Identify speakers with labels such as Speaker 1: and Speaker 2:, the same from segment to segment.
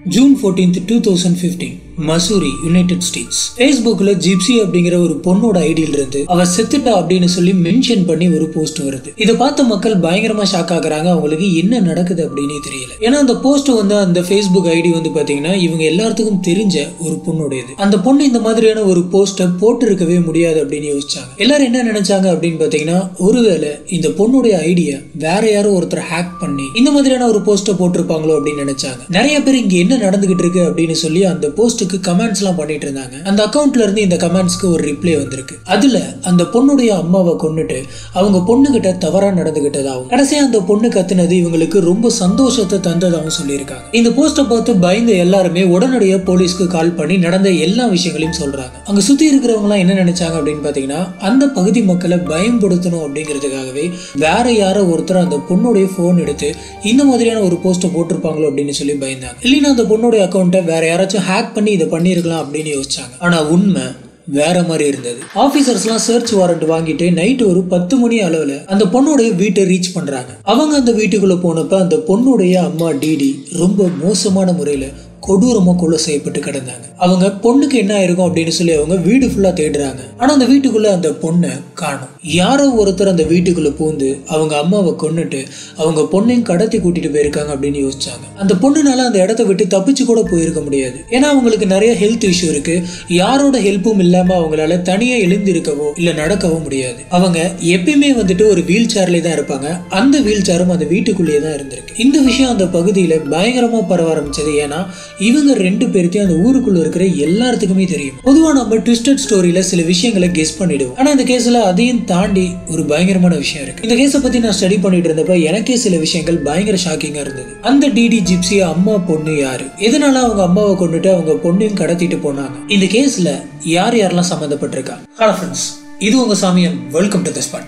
Speaker 1: June fourteenth two thousand fifteen Missouri United States ஃபேஸ்புக்கில் Gypsy அப்படிங்கிற ஒரு பொண்ணோட ஐடியில இருந்து அவ செத்துட்டா அப்படின்னு சொல்லி மென்ஷன் பண்ணி ஒரு போஸ்ட் வருது இதை பார்த்த மக்கள் பயங்கரமா ஷாக் ஆகுறாங்க அவங்களுக்கு என்ன நடக்குது அப்படின்னு தெரியல ஏன்னா அந்த போஸ்ட் வந்து அந்த ஃபேஸ்புக் ஐடி வந்து பாத்தீங்கன்னா இவங்க எல்லாத்துக்கும் தெரிஞ்ச ஒரு பொண்ணுடையது அந்த பொண்ணு இந்த மாதிரியான ஒரு போஸ்ட்டை போட்டு இருக்கவே முடியாது அப்படின்னு யோசிச்சாங்க எல்லாரும் என்ன நினைச்சாங்க அப்படின்னு பாத்தீங்கன்னா ஒருவேளை இந்த பொண்ணுடைய ஐடியா வேற யாரோ ஒருத்தர் ஹேக் பண்ணி இந்த மாதிரியான ஒரு போஸ்ட்டை போட்டிருப்பாங்களோ அப்படின்னு நினைச்சாங்க நிறைய பேர் இங்க என்ன நடந்துகிட்டு இருக்கு அப்படின்னு சொல்லி அந்த போஸ்ட்டுக்கு கமெண்ட்ஸ் எல்லாம் பண்ணிட்டு இருந்தாங்க அந்த அக்கவுண்ட்ல இருந்து இந்த கமெண்ட்ஸ்க்கு ஒரு ரிப்ளை வந்திருக்கு அதுல அந்த பொண்ணுடைய அம்மாவை கொன்னுட்டு அவங்க பொண்ணுகிட்ட தவறா நடந்துகிட்டதாகவும் கடைசியா அந்த பொண்ணு கத்துனது இவங்களுக்கு ரொம்ப சந்தோஷத்தை தந்ததாகவும் சொல்லியிருக்காங்க இந்த போஸ்ட்டை பார்த்து பயந்த எல்லாருமே உடனடியாக போலீஸ்க்கு கால் பண்ணி நடந்த எல்லா விஷயங்களையும் சொல்றாங்க அங்க சுத்தி இருக்கிறவங்க எல்லாம் என்ன நினைச்சாங்க அப்படின்னு பாத்தீங்கன்னா அந்த பகுதி மக்களை பயன்படுத்தணும் அப்படிங்கிறதுக்காகவே வேற யாரோ ஒருத்தர் அந்த பொண்ணுடைய போன் எடுத்து இந்த மாதிரியான ஒரு போஸ்ட்டை போட்டிருப்பாங்களோ அப்படின்னு சொல்லி பயந்தாங்க இல்லைன்னா அந்த பொண்ணுடைய அக்கௌண்ட்டை வேற யாராச்சும் ஹேக் பண்ணி இதை பண்ணியிருக்கலாம் அப்படின்னு யோசிச்சாங்க ஆனா உண்மை வேற மாதிரி இருந்தது ஆபீசர்ஸ்லாம் சர்ச் வாரண்ட் வாங்கிட்டு நைட் ஒரு பத்து மணி அளவுல அந்த பொண்ணுடைய வீட்டை ரீச் பண்றாங்க அவங்க அந்த வீட்டுக்குள்ள போனப்ப அந்த பொண்ணுடைய அம்மா டிடி ரொம்ப மோசமான முறையில கொடூரமா கொலை செய்யப்பட்டு கிடந்தாங்க அவங்க பொண்ணுக்கு என்ன ஆயிருக்கும் அப்படின்னு சொல்லி அவங்க வீடு ஃபுல்லா தேடுறாங்க ஆனா அந்த வீட்டுக்குள்ள அந்த பொண்ணை காணும் யாரோ ஒருத்தர் அந்த வீட்டுக்குள்ள பூந்து அவங்க அம்மாவை கொன்னுட்டு அவங்க பொண்ணையும் கடத்தி கூட்டிட்டு போயிருக்காங்க அப்படின்னு யோசிச்சாங்க அந்த பொண்ணுனால அந்த இடத்த விட்டு தப்பிச்சு கூட போயிருக்க முடியாது ஏன்னா அவங்களுக்கு நிறைய ஹெல்த் இஷ்யூ இருக்கு யாரோட ஹெல்ப்பும் இல்லாம அவங்களால தனியா எழுந்திருக்கவோ இல்ல நடக்கவோ முடியாது அவங்க எப்பயுமே வந்துட்டு ஒரு வீல் சேர்ல தான் இருப்பாங்க அந்த வீல் சேரும் அந்த வீட்டுக்குள்ளேயே தான் இருந்திருக்கு இந்த விஷயம் அந்த பகுதியில பயங்கரமா பரவ ஆரம்பிச்சது ஏன்னா இவங்க ரெண்டு பேர்த்தையும் அந்த ஊருக்குள்ள இருக்கிற எல்லாத்துக்குமே தெரியும் பொதுவா நம்ம ட்விஸ்டட் ஸ்டோரியில சில விஷயங்களை கெஸ் பண்ணிடுவோம் ஆனா இந்த கேஸ்ல அதையும் தாண்டி ஒரு பயங்கரமான விஷயம் இருக்கு இந்த கேஸை பத்தி நான் ஸ்டடி பண்ணிட்டு இருந்தப்ப எனக்கே சில விஷயங்கள் பயங்கர ஷாக்கிங்கா இருந்தது அந்த டிடி ஜிப்சி அம்மா பொண்ணு யாரு எதனால அவங்க அம்மாவை கொண்டுட்டு அவங்க பொண்ணையும் கடத்திட்டு போனாங்க இந்த கேஸ்ல யார் யாரெல்லாம் சம்மந்தப்பட்டிருக்கா ஹலோ ஃப்ரெண்ட்ஸ் இது உங்க சாமியன் welcome to the spot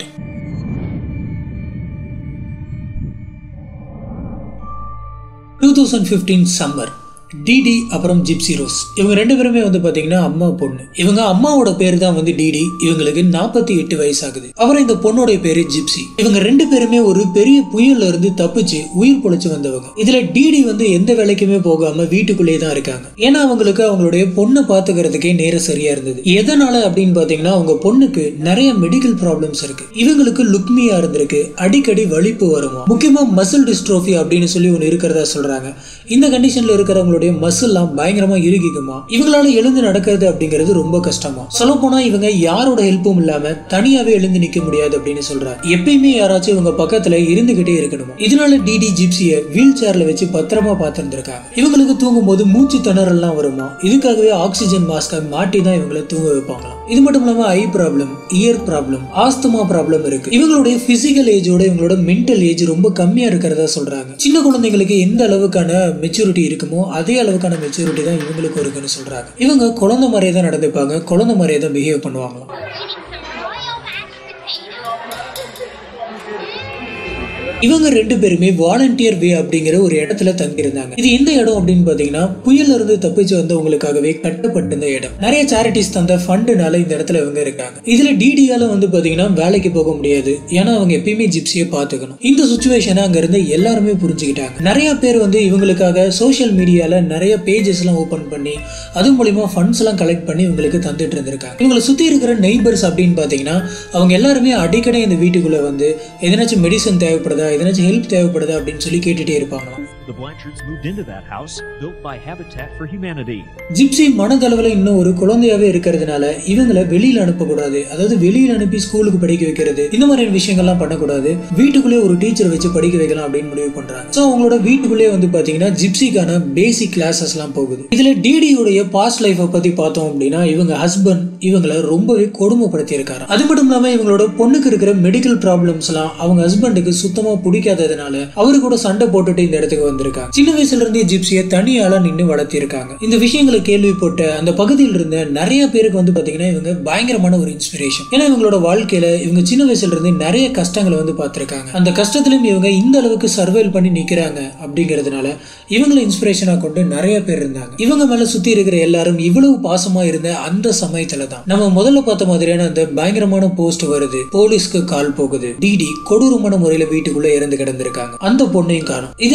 Speaker 1: two thousand fifteen summer Dee Dee அப்புறம் ஜிப்சி ரோஸ் இவங்க ரெண்டு பேருமே வந்து பாத்தீங்கன்னா அம்மா பொண்ணு இவங்க அம்மாவோட பேர் தான் வந்து டிடி இவங்களுக்கு நாற்பத்தி எட்டு வயசு ஆகுது அப்புறம் இந்த பொண்ணோட பேரு ஜிப்சி இவங்க ரெண்டு பேருமே ஒரு பெரிய புயல்ல இருந்து தப்பிச்சு உயிர் பொழைச்சு வந்தவங்க இதுல டிடி வந்து எந்த வேலைக்குமே போகாம வீட்டுக்குள்ளேயே தான் இருக்காங்க ஏன்னா அவங்களுக்கு அவங்களுடைய பொண்ணை பாத்துக்கிறதுக்கே நேரம் சரியா இருந்தது எதனால அப்படின்னு பாத்தீங்கன்னா அவங்க பொண்ணுக்கு நிறைய மெடிக்கல் ப்ராப்ளம்ஸ் இருக்கு இவங்களுக்கு லுக்மியா இருந்திருக்கு அடிக்கடி வலிப்பு வருமா முக்கியமா மசில் டிஸ்ட்ரோஃபி அப்படின்னு சொல்லி ஒன்று இருக்கிறதா சொல்றாங்க இந்த கண்டிஷன்ல இருக்கிறவங்களுடைய மசில்லாம் பயங்கரமா இறுகிக்குமா இவங்களால எழுந்து நடக்கிறது அப்படிங்கிறது ரொம்ப கஷ்டமா சொல்ல போனா இவங்க யாரோட ஹெல்ப்பும் இல்லாம தனியாவே எழுந்து நிக்க முடியாது அப்படின்னு சொல்றாங்க எப்பயுமே யாராச்சும் இவங்க பக்கத்துல இருந்துகிட்டே இருக்கணுமா இதனால டிடி ஜிப்சிய வீல் சேர்ல வச்சு பத்திரமா பார்த்திருந்திருக்காங்க இவங்களுக்கு தூங்கும் போது மூச்சு திணறல்லாம் வருமா இதுக்காகவே ஆக்சிஜன் மாஸ்கை மாட்டி தான் இவங்களை தூங்க வைப்பாங்களாம் இது மட்டும் இல்லாம eye problem ear problem asthma problem இருக்கு இவங்களுடைய பிசிக்கல் ஏஜோட இவங்களோட மென்டல் ஏஜ் ரொம்ப கம்மியா இருக்கிறதா சொல்றாங்க சின்ன குழந்தைங்களுக்கு எந்த அளவுக்கான மெச்சூரிட்டி இருக்குமோ அதே அளவுக்கான மெச்சூரிட்டி தான் இவங்களுக்கு இருக்குன்னு சொல்றாங்க இவங்க குழந்தை மாதிரியே தான் நடந்துப்பாங்க குழந்தை மாதிரியே தான் பிஹேவ் பண்ணுவாங்களாம் இவங்க ரெண்டு பேருமே வாலண்டியர் வே அப்படிங்கிற ஒரு இடத்துல தங்கியிருந்தாங்க இது எந்த இடம் அப்படின்னு பாத்தீங்கன்னா புயல்ல இருந்து தப்பிச்சு வந்தவங்களுக்காகவே கட்டப்பட்டிருந்த இடம் நிறைய சேரிட்டிஸ் தந்த ஃபண்டுனால இந்த இடத்துல இவங்க இருக்காங்க இதுல டிடியால வந்து பாத்தீங்கன்னா வேலைக்கு போக முடியாது ஏன்னா அவங்க எப்பயுமே ஜிப்சியை பாத்துக்கணும் இந்த சுச்சுவேஷனை அங்க இருந்து எல்லாருமே புரிஞ்சுக்கிட்டாங்க நிறைய பேர் வந்து இவங்களுக்காக சோஷியல் மீடியால நிறைய பேஜஸ் எல்லாம் ஓபன் பண்ணி அது மூலியமா ஃபண்ட்ஸ் எல்லாம் கலெக்ட் பண்ணி இவங்களுக்கு தந்துட்டு இருந்திருக்காங்க இவங்களை சுத்தி இருக்கிற நெய்பர்ஸ் அப்படின்னு பாத்தீங்கன்னா அவங்க எல்லாருமே அடிக்கடி இந்த வீட்டுக்குள்ள வந்து எதனாச்சும் மெடிசன் தேவைப்படுதா எதனாச்சும் ஹெல்ப் தேவைப்படுதா அப்படின்னு சொல்லி கேட்டுட்டே இருப்பாங்களாம்
Speaker 2: The Blanchards moved into that house built by Habitat for Humanity.
Speaker 1: Gypsy மனதளவில் இன்னும் ஒரு குழந்தையாவே இருக்கிறதுனால இவங்களை வெளியில அனுப்பக்கூடாது அதாவது வெளியில அனுப்பி ஸ்கூலுக்கு படிக்க வைக்கிறது இந்த மாதிரியான விஷயங்கள்லாம் பண்ணக்கூடாது வீட்டுக்குள்ளே ஒரு டீச்சர் வச்சு படிக்க வைக்கலாம் அப்படின்னு முடிவு பண்றாங்க ஸோ அவங்களோட வீட்டுக்குள்ளே வந்து பாத்தீங்கன்னா ஜிப்சிக்கான பேசிக் கிளாஸஸ் எல்லாம் போகுது இதுல டிடியுடைய பாஸ்ட் லைஃபை பத்தி பார்த்தோம் அப்படின்னா இவங்க ஹஸ்பண்ட் இவங்களை ரொம்பவே கொடுமைப்படுத்தி இருக்காரு அது மட்டும் இல்லாம இவங்களோட பொண்ணுக்கு இருக்கிற மெடிக்கல் ப்ராப்ளம்ஸ் எல்லாம் அவங்க ஹஸ்பண்டுக்கு சுத்தமா பிடிக்காததுனால அவரு கூட சண்டை போட்டுட்டு இந்த இடத்துக்கு வந்திருக்காங்க சின்ன வயசுல இருந்தே ஜிப்சியை தனியால நின்று வளர்த்திருக்காங்க இந்த விஷயங்களை கேள்விப்பட்ட அந்த பகுதியில் இருந்த நிறைய பேருக்கு வந்து பாத்தீங்கன்னா இவங்க பயங்கரமான ஒரு இன்ஸ்பிரேஷன் ஏன்னா இவங்களோட வாழ்க்கையில இவங்க சின்ன வயசுல இருந்து நிறைய கஷ்டங்களை வந்து பார்த்திருக்காங்க அந்த கஷ்டத்திலும் இவங்க இந்த அளவுக்கு சர்வைவ் பண்ணி நிக்கிறாங்க அப்படிங்கிறதுனால இவங்களை இன்ஸ்பிரேஷனா கொண்டு நிறைய பேர் இருந்தாங்க இவங்க மேல சுத்தி இருக்கிற எல்லாரும் இவ்வளவு பாசமா இருந்த அந்த சமயத்துல தான் நம்ம முதல்ல பார்த்த மாதிரியான அந்த பயங்கரமான போஸ்ட் வருது போலீஸ்க்கு கால் போகுது டிடி கொடூரமான முறையில வீட்டுக்குள்ள இறந்து கிடந்திருக்காங்க அந்த பொண்ணையும் காணும் இதனால ஒரு கொலை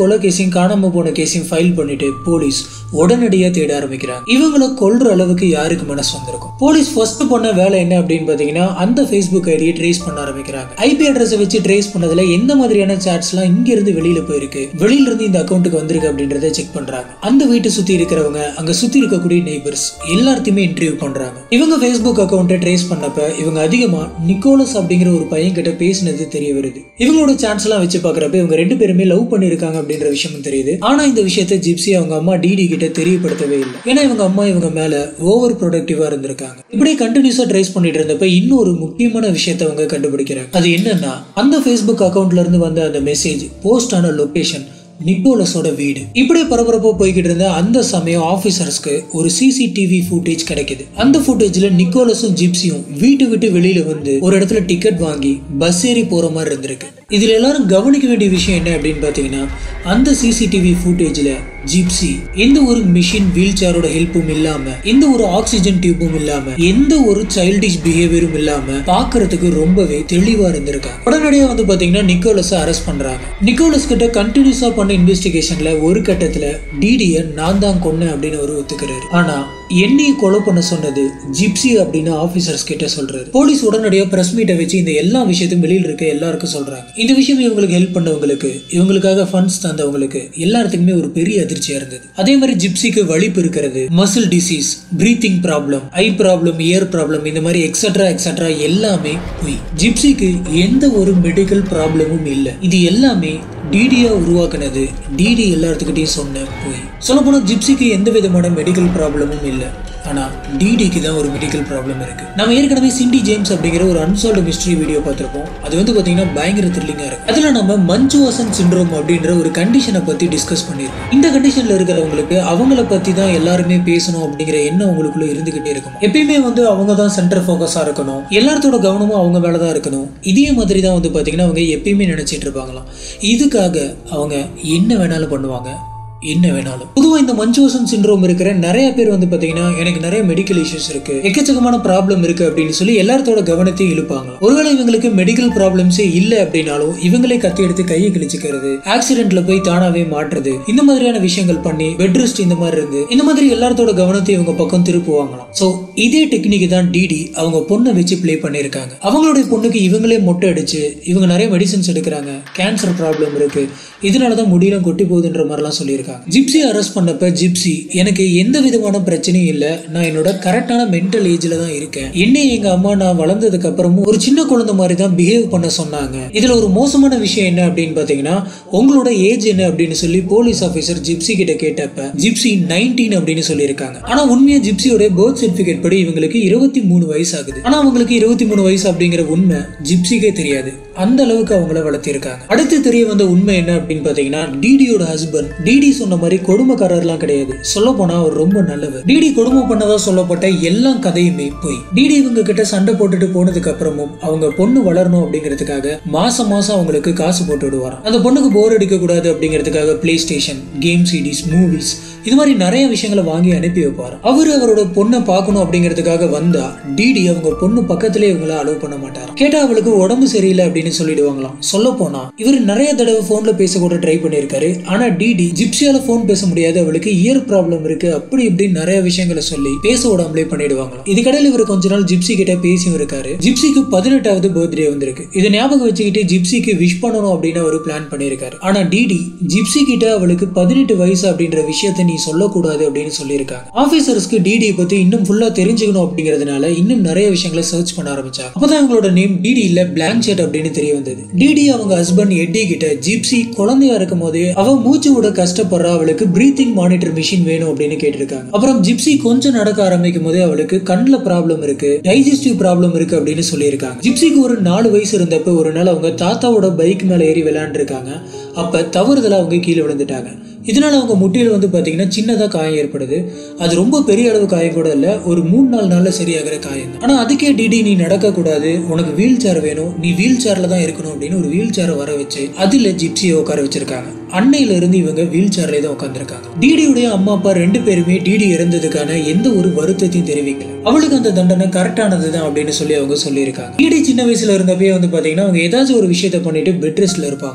Speaker 1: கொலை கேஸையும் காணாம போன கேஸையும் ஃபைல் பண்ணிட்டு போலீஸ் உடனடியா தேட ஆரம்பிக்கிறாங்க இவங்களை கொல்ற அளவுக்கு யாருக்கு மனசு வந்திருக்கும் போலீஸ் ஃபர்ஸ்ட் பண்ண வேலை என்ன அப்படின்னு பாத்தீங்கன்னா அந்த ஃபேஸ்புக் ஐடியை ட்ரேஸ் பண்ண ஆரம்பிக்கிறாங்க ஐபி அட்ரஸை வச்சு ட்ரேஸ் பண்ணதுல எந்த மாதிரியான சாட்ஸ்லாம் இங்க இருந்து வெளியில போயிருக்கு வெளியில இருந்து இந்த அக்கௌண்ட்டுக்கு வந்திருக்கு அப்படின்றத செக் பண்றாங்க அந்த வீட்டை சுத்தி இருக்கிறவங்க அங்க சுத்தி இருக்கக்கூடிய நெய்பர்ஸ் எல்லாத்தையுமே இன்டர்வியூ பண்றாங்க இவங்க ஃபேஸ்புக் அக்கௌண்ட்டை ட்ரேஸ் பண்ணப்ப இவங்க அதிகமா நிக்கோலஸ் அப்படிங்கிற ஒரு பையன் கிட்ட பேசினது தெரிய வருது இவங்களோட சான்ஸ் எல்லாம் வச்சு பாக்குறப்ப இவங்க ரெண்டு பேருமே லவ் பண்ணிருக்காங்க அப்படின்ற விஷயமும் தெரியுது ஆனா இந்த விஷயத்த ஜிப்சி அவங்க அம்மா டிடி கிட்ட தெரியப்படுத்தவே இல்லை ஏன்னா இவங்க அம்மா இவங்க மேல ஓவர் ப்ரொடக்டிவா இருந்திருக்காங்க இப்படியே கண்டினியூஸா ட்ரேஸ் பண்ணிட்டு இருந்தப்ப இன்னொரு முக்கியமான விஷயத்த அவங்க கண்டுபிடிக்கிறாங்க அது என்னன்னா அந்த ஃபேஸ்புக் அக்கௌண்ட்ல இருந்து வந்த அந்த மெசேஜ் போஸ்ட் ஆன லொகேஷன் நிக்கோலஸோட வீடு இப்படியே பரபரப்பா போய்கிட்டு இருந்த அந்த சமயம் ஆபீசர்ஸ்க்கு ஒரு சிசிடிவி ஃபுட்டேஜ் கிடைக்குது அந்த ஃபுட்டேஜ்ல நிக்கோலஸும் ஜிப்சியும் வீட்டு விட்டு வெளியில வந்து ஒரு இடத்துல டிக்கெட் வாங்கி பஸ் ஏறி போற மாதிரி இருந்திருக்கு இதுல எல்லாரும் கவனிக்க வேண்டிய விஷயம் என்ன அப்படின்னு பாத்தீங்கன்னா அந்த சிசிடிவி ஃபுட்டேஜ்ல ஜிப்சி எந்த ஒரு மிஷின் வீல் சேரோட ஹெல்ப்பும் இல்லாம எந்த ஒரு ஆக்சிஜன் டியூபும் இல்லாம எந்த ஒரு சைல்டிஷ் பிஹேவியரும் இல்லாம பாக்குறதுக்கு ரொம்பவே தெளிவா இருந்திருக்காங்க உடனடியா வந்து பாத்தீங்கன்னா நிக்கோலஸ் அரெஸ்ட் பண்றாங்க நிக்கோலஸ் கிட்ட கண்டினியூஸா பண்ண இன்வெஸ்டிகேஷன்ல ஒரு கட்டத்துல டிடிய நான் தான் கொன்னேன் அப்படின்னு அவர் ஒத்துக்கிறாரு ஆனா என்னைய கொலை பண்ண சொன்னது ஜிப்சி அப்படின்னு ஆபீசர்ஸ் கிட்ட சொல்றாரு போலீஸ் உடனடியா பிரஸ் மீட்டை வச்சு இந்த எல்லா விஷயத்தையும் வெளியில இருக்க எல்லாருக்கும் சொல்றாங்க இந்த விஷயம் இவங்களுக்கு ஹெல்ப் பண்ணவங்களுக்கு இவங்களுக்காக ஃபண்ட்ஸ் தந்தவங்களுக்கு எல்லாத்துக்குமே ஒரு பெரிய அதிர்ச்சியா இருந்தது அதே மாதிரி ஜிப்சிக்கு வலிப்பு இருக்கிறது muscle disease breathing problem eye problem ear problem இந்த மாதிரி எக்ஸட்ரா எக்ஸட்ரா எல்லாமே பொய் ஜிப்சிக்கு எந்த ஒரு மெடிக்கல் ப்ராப்ளமும் இல்லை இது எல்லாமே டிடியா உருவாக்குனது டிடி எல்லாத்துக்கிட்டையும் சொன்ன போய் சொல்ல போனா ஜிப்சிக்கு எந்த விதமான மெடிக்கல் ப்ராப்ளமும் இல்லை ஆனா டிடிக்கு தான் ஒரு மெடிக்கல் ப்ராப்ளம் இருக்கு நம்ம ஏற்கனவே சிண்டி ஜேம்ஸ் அப்படிங்கிற ஒரு அன்சால்வ்டு மிஸ்ட்ரி வீடியோ பார்த்திருப்போம் அது வந்து பாத்தீங்கன்னா பயங்கர த்ரில்லிங்கா இருக்கு அதுல நம்ம மஞ்சுவாசன் சிண்ட்ரோம் அப்படின்ற ஒரு கண்டிஷனை பத்தி டிஸ்கஸ் பண்ணிருக்கோம் இந்த கண்டிஷன்ல இருக்கிறவங்களுக்கு அவங்கள பத்தி தான் எல்லாருமே பேசணும் அப்படிங்கிற எண்ணம் அவங்களுக்குள்ள இருந்துகிட்டே இருக்கும் எப்பயுமே வந்து அவங்க தான் சென்டர் ஃபோக்கஸா இருக்கணும் எல்லாத்தோட கவனமும் அவங்க மேல தான் இருக்கணும் இதே மாதிரி தான் வந்து பாத்தீங்கன்னா அவங்க எப்பயுமே நினைச்சிட்டு இருப்பாங்களாம் இதுக்காக அவங்க என்ன வேணாலும் பண்ணுவாங்க என்ன வேணாலும் பொதுவாக இந்த மஞ்சோசன் சிண்ட்ரோம் இருக்கிற நிறைய பேர் வந்து பார்த்தீங்கன்னா எனக்கு நிறைய மெடிக்கல் இஷ்யூஸ் இருக்கு எக்கச்சக்கமான ப்ராப்ளம் இருக்கு அப்படின்னு சொல்லி எல்லாத்தோட கவனத்தையும் இழுப்பாங்க ஒருவேளை இவங்களுக்கு மெடிக்கல் ப்ராப்ளம்ஸே இல்லை அப்படின்னாலும் இவங்களே கத்தி எடுத்து கையை கிழிச்சுக்கிறது ஆக்சிடென்ட்ல போய் தானாவே மாட்டுறது இந்த மாதிரியான விஷயங்கள் பண்ணி பெட் ரெஸ்ட் இந்த மாதிரி இருந்து இந்த மாதிரி எல்லாத்தோட கவனத்தையும் இவங்க பக்கம் திருப்புவாங்களாம் ஸோ இதே டெக்னிக் தான் டிடி அவங்க பொண்ணை வச்சு ப்ளே பண்ணியிருக்காங்க அவங்களுடைய பொண்ணுக்கு இவங்களே மொட்டை அடிச்சு இவங்க நிறைய மெடிசன்ஸ் எடுக்கிறாங்க கேன்சர் ப்ராப்ளம் இருக்கு இதனால தான் முடியெல்லாம் கொட்டி போகுதுன்ற மாதிரிலாம் சொல்லியிருக்காங்க ஜிப்சி அரெஸ்ட் பண்ணப்ப ஜிப்சி எனக்கு எந்த விதமான பிரச்சனையும் இல்லை நான் என்னோட கரெக்டான மென்டல் ஏஜ்ல தான் இருக்கேன் என்னை எங்க அம்மா நான் வளர்ந்ததுக்கு அப்புறமும் ஒரு சின்ன குழந்தை மாதிரி தான் பிஹேவ் பண்ண சொன்னாங்க இதுல ஒரு மோசமான விஷயம் என்ன அப்படின்னு பாத்தீங்கன்னா உங்களோட ஏஜ் என்ன அப்படின்னு சொல்லி போலீஸ் ஆபீசர் ஜிப்சி கிட்ட கேட்டப்ப ஜிப்சி நைன்டீன் அப்படின்னு சொல்லியிருக்காங்க ஆனா உண்மையா ஜிப்சியோட பர்த் சர்டிபிகேட் படி இவங்களுக்கு இருபத்தி மூணு வயசு ஆகுது ஆனா அவங்களுக்கு இருபத்தி மூணு வயசு அப்படிங்கிற உண்மை ஜிப்சிக்கே தெரியாது அந்த அளவுக்கு அவங்கள வளர்த்திருக்காங்க அடுத்து தெரிய வந்த உண்மை என்ன அப்படின்னு பாத்தீங்கன்னா டிடியோட ஹஸ்பண்ட் டிடி சொன்ன மாதிரி கொடுமைக்காரர்லாம் கிடையாது சொல்ல போனா அவர் ரொம்ப நல்லவர் டிடி கொடுமை பண்ணதா சொல்லப்பட்ட எல்லா கதையுமே போய் டிடி இவங்க கிட்ட சண்டை போட்டுட்டு போனதுக்கு அப்புறமும் அவங்க பொண்ணு வளரணும் அப்படிங்கிறதுக்காக மாசம் மாசம் அவங்களுக்கு காசு போட்டு விடுவாராம் அந்த பொண்ணுக்கு போர் அடிக்க கூடாது அப்படிங்கிறதுக்காக PlayStation game CDs movies இது மாதிரி நிறைய விஷயங்களை வாங்கி அனுப்பி வைப்பார் அவர் அவரோட பொண்ணை பார்க்கணும் அப்படிங்கிறதுக்காக வந்தா டிடி அவங்க பொண்ணு பக்கத்திலே இவங்கள அலோவ் பண்ண மாட்டார் கேட்டா அவளுக்கு உடம்பு சரியில்லை அப்படின்னு சொல்லிடுவாங்களாம் சொல்ல போனா இவர் நிறைய தடவை போன்ல பேச கூட ட்ரை பண்ணியிருக்காரு ஆனா டிடி ஜிப்சியால போன் பேச முடியாது அவளுக்கு இயர் ப்ராப்ளம் இருக்கு அப்படி இப்படி நிறைய விஷயங்களை சொல்லி பேச விடாமலே பண்ணிடுவாங்களாம் இதுக்கடையில் இவர் கொஞ்ச நாள் ஜிப்சி கிட்ட பேசியும் இருக்காரு ஜிப்சிக்கு பதினெட்டாவது பர்த்டே வந்திருக்கு இதை ஞாபகம் வச்சுக்கிட்டு ஜிப்சிக்கு விஷ் பண்ணணும் அப்படின்னு அவர் பிளான் பண்ணியிருக்காரு ஆனா டிடி ஜிப்சி கிட்ட அவளுக்கு பதினெட்டு வயசு அப்படின்ற விஷயத்த நீ சொல்லக்கூடாது அப்படின்னு சொல்லியிருக்காங்க ஆபீசர்ஸ்க்கு டிடி பத்தி இன்னும் ஃபுல்லா தெரிஞ்சுக்கணும் அப்படிங்கறதுனால இன்னும் நிறைய விஷயங்களை சர்ச் பண்ண ஆரம்பிச்சாங்க அப்பதான் அவங்களோட நேம் டிடி இல்ல பிளாங்க் அப்படின்னு தெரிய வந்தது டிடி அவங்க ஹஸ்பண்ட் எட்டி கிட்ட ஜிப்சி குழந்தையா இருக்கும் போதே அவ மூச்சு விட கஷ்டப்படுற அவளுக்கு பிரீத்திங் மானிட்டர் மிஷின் வேணும் அப்படின்னு கேட்டிருக்காங்க அப்புறம் ஜிப்சி கொஞ்சம் நடக்க ஆரம்பிக்கும் போதே அவளுக்கு கண்ணுல ப்ராப்ளம் இருக்கு டைஜஸ்டிவ் ப்ராப்ளம் இருக்கு அப்படின்னு சொல்லியிருக்காங்க ஜிப்சிக்கு ஒரு நாலு வயசு இருந்தப்ப ஒரு நாள் அவங்க தாத்தாவோட பைக் மேல ஏறி விளையாண்டுருக்காங்க அப்ப தவறுதலா அவங்க கீழே விழுந்துட்டாங்க இதனால அவங்க முட்டியில் வந்து பார்த்தீங்கன்னா சின்னதாக காயம் ஏற்படுது அது ரொம்ப பெரிய அளவு காயம் கூட இல்லை ஒரு மூணு நாலு நாளில் சரியாகிற காயம் தான் ஆனால் அதுக்கே டிடி நீ நடக்கக்கூடாது உனக்கு வீல் சேர் வேணும் நீ வீல் சேரில் தான் இருக்கணும் அப்படின்னு ஒரு வீல் சேரை வர வச்சு அதில் ஜிப்சியை உட்கார வச்சிருக்காங்க அன்னையில இருந்து இவங்க வீல் சேர்ல தான் உட்காந்துருக்காங்க டிடியுடைய அம்மா அப்பா ரெண்டு பேருமே டிடி இறந்ததுக்கான எந்த ஒரு வருத்தத்தையும் தெரிவிக்கல அவளுக்கு அந்த தண்டனை கரெக்டானது தான் அப்படின்னு சொல்லி அவங்க சொல்லியிருக்காங்க டிடி சின்ன வயசுல இருந்தப்பே வந்து பாத்தீங்கன்னா அவங்க ஏதாச்சும் ஒரு விஷயத்த பண்ணிட்டு பெட் ரெஸ்ட்ல இருப்பாங்களாம்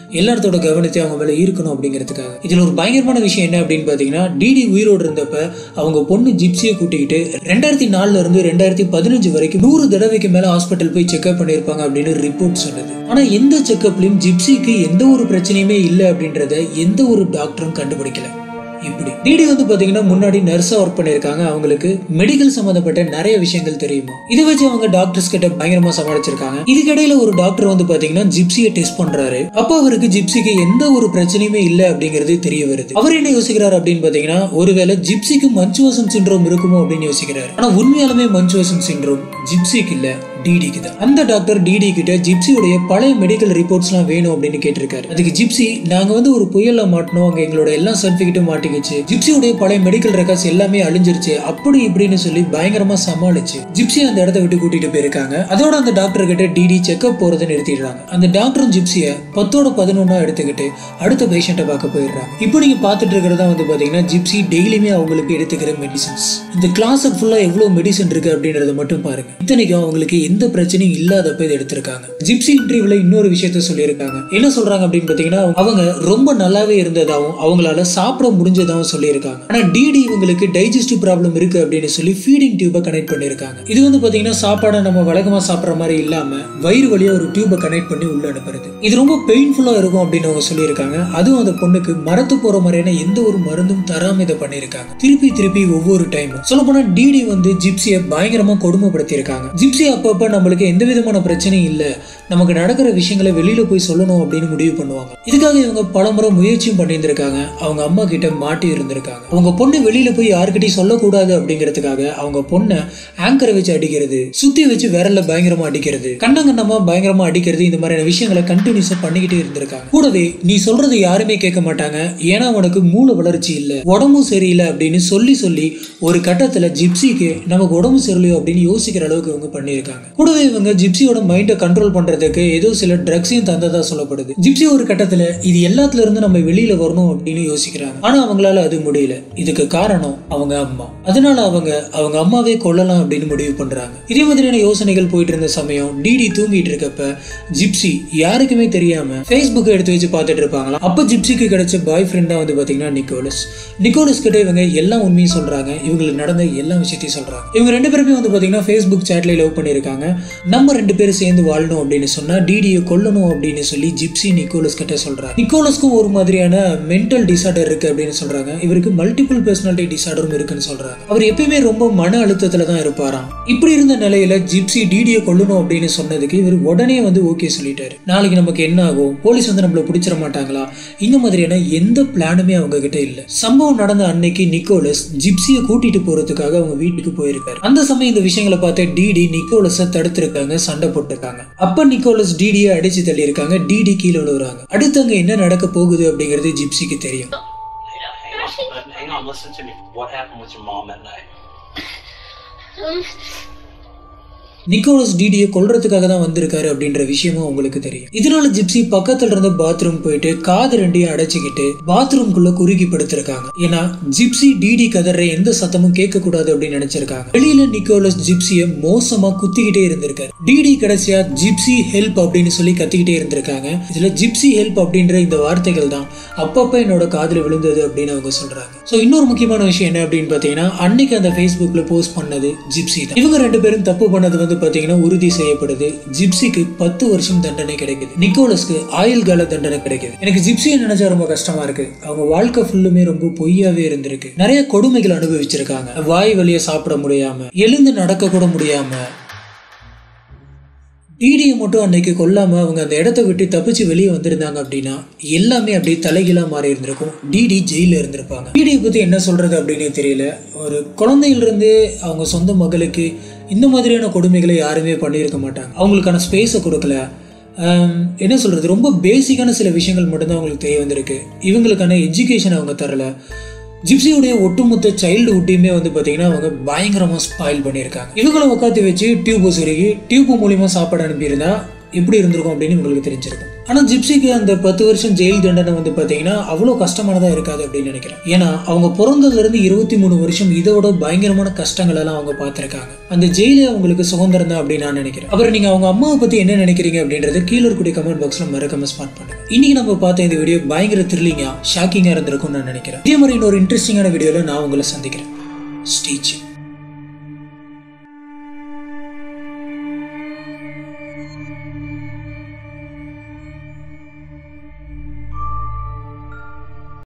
Speaker 1: எல்லாத்தோட கவனத்தை அவங்க மேல ஈர்க்கணும் அப்படிங்கிறதுக்காக இதுல ஒரு பயங்கரமான விஷயம் என்ன அப்படின்னு பாத்தீங்கன்னா டிடி உயிரோடு இருந்தப்ப அவங்க பொண்ணு ஜிப்சியை கூட்டிக்கிட்டு ரெண்டாயிரத்தி நாலுல இருந்து ரெண்டாயிரத்தி பதினஞ்சு வரைக்கும் நூறு தடவைக்கு மேல ஹாஸ்பிட்டல் போய் செக்அப் பண்ணியிருப்பாங்க அப்படின்னு ரிப்போர்ட் சொல்லுது ஆனா எந்த செக்அப்லயும் ஜிப்சிக்கு எந்த ஒரு பிரச்சனையுமே இல்லை அப்படின்றத எந்த ஒரு டாக்டரும் கண்டுபிடிக்கல இப்படி டிடி வந்து பாத்தீங்கன்னா முன்னாடி நர்ஸா ஒர்க் பண்ணிருக்காங்க அவங்களுக்கு மெடிக்கல் சம்பந்தப்பட்ட நிறைய விஷயங்கள் தெரியுமா இதை வச்சு அவங்க டாக்டர்ஸ் கிட்ட பயங்கரமா சமாளிச்சிருக்காங்க இதுக்கிடையில ஒரு டாக்டர் வந்து பாத்தீங்கன்னா ஜிப்சியை டெஸ்ட் பண்றாரு அப்ப அவருக்கு ஜிப்சிக்கு எந்த ஒரு பிரச்சனையுமே இல்ல அப்படிங்கிறது தெரிய வருது அவர் என்ன யோசிக்கிறாரு அப்படின்னு பாத்தீங்கன்னா ஒருவேளை ஜிப்சிக்கு மஞ்சுவாசன் சிண்ட்ரோம் இருக்குமோ அப்படின்னு யோசிக்கிறாரு ஆனா உண்மையாலுமே மஞ்சுவாசன் சிண்ட்ரோம் ஜிப்சிக்கு இல்ல டிடிக்கு தான் அந்த டாக்டர் டிடி கிட்ட ஜிப்சியுடைய பழைய மெடிக்கல் ரிப்போர்ட்ஸ்லாம் வேணும் அப்படின்னு கேட்டிருக்காரு அதுக்கு ஜிப்சி நாங்க வந்து ஒரு புயல்ல மாட்டினோம் அங்க எங்களோட எல்லா சர்டிபிகேட்டும் மாட்டிக்கிச்சு ஜிப்சியுடைய பழைய மெடிக்கல் ரெக்கார்ட்ஸ் எல்லாமே அழிஞ்சிருச்சு அப்படி இப்படின்னு சொல்லி பயங்கரமா சமாளிச்சு ஜிப்சி அந்த இடத்த விட்டு கூட்டிட்டு போயிருக்காங்க அதோட அந்த டாக்டர் கிட்ட டிடி செக்அப் போறதை நிறுத்திடுறாங்க அந்த டாக்டரும் ஜிப்சிய பத்தோட பதினொன்னா எடுத்துக்கிட்டு அடுத்த பேஷண்ட்டை பார்க்க போயிடுறாங்க இப்போ நீங்க பார்த்துட்டு இருக்கிறதா வந்து பாத்தீங்கன்னா ஜிப்சி டெய்லியுமே அவங்களுக்கு எடுத்துக்கிற மெடிசன்ஸ் இந்த கிளாஸ் ஃபுல்லா எவ்வளவு மெடிசன் இருக்கு அப்படின்றத மட்டும் பாருங்க இத்தனைக்கும் அவங்களுக்கு எந்த பிரச்சனையும் இல்லாதப்ப இதை எடுத்திருக்காங்க ஜிப்சி இன்டர்வியூல இன்னொரு விஷயத்த சொல்லியிருக்காங்க என்ன சொல்றாங்க அப்படின்னு பாத்தீங்கன்னா அவங்க ரொம்ப நல்லாவே இருந்ததாகவும் அவங்களால சாப்பிட முடிஞ்சதாகவும் சொல்லியிருக்காங்க ஆனா டிடி இவங்களுக்கு டைஜஸ்டிவ் ப்ராப்ளம் இருக்கு அப்படின்னு சொல்லி ஃபீடிங் டியூபை கனெக்ட் பண்ணியிருக்காங்க இது வந்து பாத்தீங்கன்னா சாப்பாடை நம்ம வழக்கமா சாப்பிட்ற மாதிரி இல்லாம வயிறு வழியா ஒரு டியூபை கனெக்ட் பண்ணி உள்ள அனுப்புறது இது ரொம்ப பெயின்ஃபுல்லா இருக்கும் அப்படின்னு அவங்க சொல்லியிருக்காங்க அதுவும் அந்த பொண்ணுக்கு மரத்து போற மாதிரியான எந்த ஒரு மருந்தும் தராம இதை பண்ணியிருக்காங்க திருப்பி திருப்பி ஒவ்வொரு டைமும் சொல்ல போனா டிடி வந்து ஜிப்சியை பயங்கரமா கொடுமைப்படுத்தியிருக்காங்க ஜிப்சி அப்பப்ப நம்மளுக்கு எந்த விதமான பிரச்சனையும் இல்ல நமக்கு நடக்கிற விஷயங்களை வெளியில போய் சொல்லணும் அப்படின்னு முடிவு பண்ணுவாங்க இதுக்காக இவங்க பலமுறை முயற்சியும் பண்ணியிருந்திருக்காங்க அவங்க அம்மா கிட்ட மாட்டி இருந்திருக்காங்க அவங்க பொண்ணு வெளியில போய் யாருக்கிட்டையும் சொல்லக்கூடாது அப்படிங்கிறதுக்காக அவங்க பொண்ணை ஆங்கரை வச்சு அடிக்கிறது சுத்தி வச்சு விரல்ல பயங்கரமா அடிக்கிறது கண்ணங்கண்ணமா பயங்கரமா அடிக்கிறது இந்த மாதிரியான விஷயங்களை கண்டினியூஸா பண்ணிக்கிட்டே இருந்திருக்காங்க கூடவே நீ சொல்றது யாருமே கேட்க மாட்டாங்க ஏன்னா உனக்கு மூளை வளர்ச்சி இல்ல உடம்பும் சரியில்லை அப்படின்னு சொல்லி சொல்லி ஒரு கட்டத்துல ஜிப்சிக்கு நமக்கு உடம்பு சரியில்லையோ அப்படின்னு யோசிக்கிற அளவுக்கு இவங்க பண்ணியிருக்காங்க கூடவே இவங்க ஜிப்சியோட மைண்டை கண்ட்ரோல் பண்றதுக்கு ஏதோ சில ட்ரக்ஸையும் தந்ததா சொல்லப்படுது ஜிப்சி ஒரு கட்டத்துல இது எல்லாத்துல இருந்து நம்ம வெளியில வரணும் அப்படின்னு யோசிக்கிறாங்க ஆனா அவங்களால அது முடியல இதுக்கு காரணம் அவங்க அம்மா அதனால அவங்க அவங்க அம்மாவே கொல்லலாம் அப்படின்னு முடிவு பண்றாங்க இதே மாதிரியான யோசனைகள் போயிட்டு இருந்த சமயம் டிடி தூங்கிட்டு இருக்கப்ப ஜிப்சி யாருக்குமே தெரியாம ஃபேஸ்புக்கை எடுத்து வச்சு பார்த்துட்டு இருப்பாங்களா அப்ப ஜிப்சிக்கு கிடைச்ச பாய் ஃப்ரெண்டா வந்து பாத்தீங்கன்னா நிக்கோலஸ் நிக்கோலஸ் கிட்ட இவங்க எல்லா உண்மையும் சொல்றாங்க இவங்களுக்கு நடந்த எல்லா விஷயத்தையும் சொல்றாங்க இவங்க ரெண்டு பேருமே வந்து பாத்தீங்கன்னா ஃபேஸ்புக் சேட்ல லவ் பண்ணியிருக்காங்க நம்ம ரெண்டு பேரும் சேர்ந்து வாழணும் அப்படின்னு சொன்னா டிடியை கொல்லணும் அப்படின்னு சொல்லி ஜிப்சி நிக்கோலஸ் கிட்ட சொல்றாங்க நிக்கோலஸ்க்கும் ஒரு மாதிரியான மென்டல் டிசார்டர் இருக்கு அப்படின்னு சொல்றாங்க இவருக்கு மல்டிபிள் பர்சனாலிட்டி டிசார்டரும் இருக்குன்னு சொல்றாங்க அவர் எப்பயுமே ரொம்ப மன அழுத்தத்துல தான் இருப்பாராம் இப்படி இருந்த நிலையில ஜிப்சி டிடியை கொல்லணும் அப்படின்னு சொன்னதுக்கு இவர் உடனே வந்து ஓகே சொல்லிட்டாரு நாளைக்கு நமக்கு என்ன ஆகும் போலீஸ் வந்து நம்மள பிடிச்சிட மாட்டாங்களா இந்த மாதிரியான எந்த பிளானுமே அவங்க கிட்ட இல்ல சம்பவம் நடந்த அன்னைக்கு நிக்கோலஸ் ஜிப்சியை கூட்டிட்டு போறதுக்காக அவங்க வீட்டுக்கு போயிருக்காரு அந்த சமயம் இந்த விஷயங்களை பார்த்து டிடி நிக்கோலஸை தடுத்திருக்காங்க சண்டை போட்டிருக்காங்க அப்ப நிக்கோலஸ் டிடியை அடிச்சு தள்ளி இருக்காங்க டிடி கீழே விழுவுறாங்க அடுத்து அங்க என்ன நடக்க போகுது அப்படிங்கிறது ஜிப்சிக்கு தெரியும்
Speaker 3: Hang on, hang on, listen to me. What happened with your mom that night?
Speaker 1: Nicholas டிடியை கொல்றதுக்காக தான் வந்திருக்காரு அப்படின்ற விஷயமும் உங்களுக்கு தெரியும் இதனால ஜிப்சி பக்கத்துல இருந்த பாத்ரூம் போயிட்டு காது ரெண்டையும் அடைச்சிக்கிட்டு பாத்ரூம்குள்ள குறுகி படுத்திருக்காங்க ஏன்னா ஜிப்சி டிடி கதற எந்த சத்தமும் கேட்க கூடாது அப்படின்னு நினைச்சிருக்காங்க வெளியில நிக்கோலஸ் ஜிப்சிய மோசமா குத்திக்கிட்டே இருந்திருக்காரு டிடி கடைசியா ஜிப்சி ஹெல்ப் அப்படின்னு சொல்லி கத்திக்கிட்டே இருந்திருக்காங்க இதுல ஜிப்சி ஹெல்ப் அப்படின்ற இந்த வார்த்தைகள் தான் அப்பப்ப என்னோட காதுல விழுந்தது அப்படின்னு அவங்க சொல்றாங்க ஸோ இன்னொரு முக்கியமான விஷயம் என்ன அப்படின்னு பாத்தீங்கன்னா அன்னைக்கு அந்த ஃபேஸ்புக்ல போஸ்ட் பண்ணது ஜிப்சி தான் இவங்க ரெண்டு பேரும் தப்பு பண்ணது வந்து பாத்தீங்கன்னா உறுதி செய்யப்படுது ஜிப்சிக்கு பத்து வருஷம் தண்டனை கிடைக்குது நிக்கோலஸ்க்கு ஆயுள் கால தண்டனை கிடைக்குது எனக்கு ஜிப்சியை நினைச்சா ரொம்ப கஷ்டமா இருக்கு அவங்க வாழ்க்கை ஃபுல்லுமே ரொம்ப பொய்யாவே இருந்திருக்கு நிறைய கொடுமைகள் அனுபவிச்சிருக்காங்க வாய் வழிய சாப்பிட முடியாம எழுந்து நடக்க கூட முடியாம டிடியை மட்டும் அன்னைக்கு கொல்லாம அவங்க அந்த இடத்த விட்டு தப்பிச்சு வெளியே வந்திருந்தாங்க அப்படின்னா எல்லாமே அப்படியே தலைகீழா மாறி இருந்திருக்கும் டிடி ஜெயில இருந்திருப்பாங்க டிடியை பத்தி என்ன சொல்றது அப்படின்னு தெரியல ஒரு குழந்தையிலிருந்து அவங்க சொந்த மகளுக்கு இந்த மாதிரியான கொடுமைகளை யாருமே பண்ணியிருக்க மாட்டாங்க அவங்களுக்கான ஸ்பேஸை கொடுக்கல ஆம், என்ன சொல்றது ரொம்ப பேசிக்கான சில விஷயங்கள் மட்டும்தான் அவங்களுக்கு தெரிய வந்திருக்கு இவங்களுக்கான எஜுகேஷன் அவங்க தரல ஜிப்சியுடைய ஒட்டுமொத்த சைல்டுஹுட்டையுமே வந்து பார்த்தீங்கன்னா அவங்க பயங்கரமாக ஸ்பாயில் பண்ணியிருக்காங்க இவங்களை உட்காந்து வச்சு டியூப் சொருகி டியூப் மூலியமாக சாப்பாடு அனுப்பியிருந்தா எப்படி இருந்திருக்கும் அப்படின்னு உங்களுக்கு தெரிஞ்சிருக்கும் ஆனா ஜிப்சிக்கு அந்த பத்து வருஷம் ஜெயில் தண்டனை வந்து பாத்தீங்கன்னா அவ்வளவு கஷ்டமானதா இருக்காது அப்படின்னு நினைக்கிறேன் ஏன்னா அவங்க பிறந்ததுல இருந்து இருபத்தி மூணு வருஷம் இதோட பயங்கரமான கஷ்டங்கள் எல்லாம் அவங்க பார்த்திருக்காங்க அந்த ஜெயிலே அவங்களுக்கு சுதந்திரம் தான் அப்படின்னு நான் நினைக்கிறேன் அப்புறம் நீங்க அவங்க அம்மாவை பத்தி என்ன நினைக்கிறீங்க அப்படின்றது கீழே இருக்கக்கூடிய கமெண்ட் பாக்ஸ்ல மறக்காம ஸ்மார்ட் பண்ணுங்க இன்னைக்கு நம்ம பார்த்த இந்த வீடியோ பயங்கர த்ரில்லிங்கா ஷாக்கிங்கா இருந்திருக்கும்னு நான் நினைக்கிறேன் இதே மாதிரி இன்னொரு இன்ட்ரெஸ்டிங்கான வீடியோல நான் உங்களை சந்திக்கிறேன் ஸ்டீச்